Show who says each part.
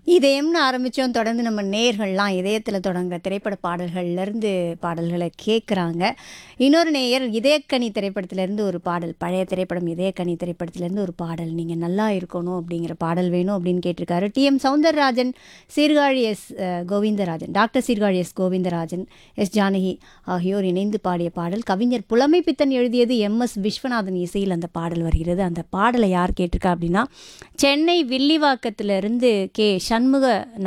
Speaker 1: இதயம்னு ஆரம்பித்தோம் தொடர்ந்து நம்ம நேயர்கள்லாம் இதயத்தில் தொடங்குற திரைப்பட பாடல்கள்லேருந்து பாடல்களை கேட்குறாங்க இன்னொரு நேயர் இதயக்கனி திரைப்படத்திலேருந்து ஒரு பாடல் பழைய திரைப்படம் இதயக்கனி திரைப்படத்திலேருந்து ஒரு பாடல் நீங்கள் நல்லா இருக்கணும் அப்படிங்கிற பாடல் வேணும் அப்படின்னு கேட்டிருக்காரு டிஎம் சௌந்தரராஜன் சீர்காழி எஸ் அஹ், Govindarajan doctor Sirkazhi S Govindarajan S Janaki ஆகியோர் இணைந்து பாடிய பாடல் கவிஞர் புலமை பித்தன் எழுதியது எம் எஸ் விஸ்வநாதன் இசையில் அந்த பாடல் வருகிறது அந்த பாடலை யார் கேட்டிருக்கா அப்படின்னா சென்னை வில்லிவாக்கத்திலிருந்து கே சண்முக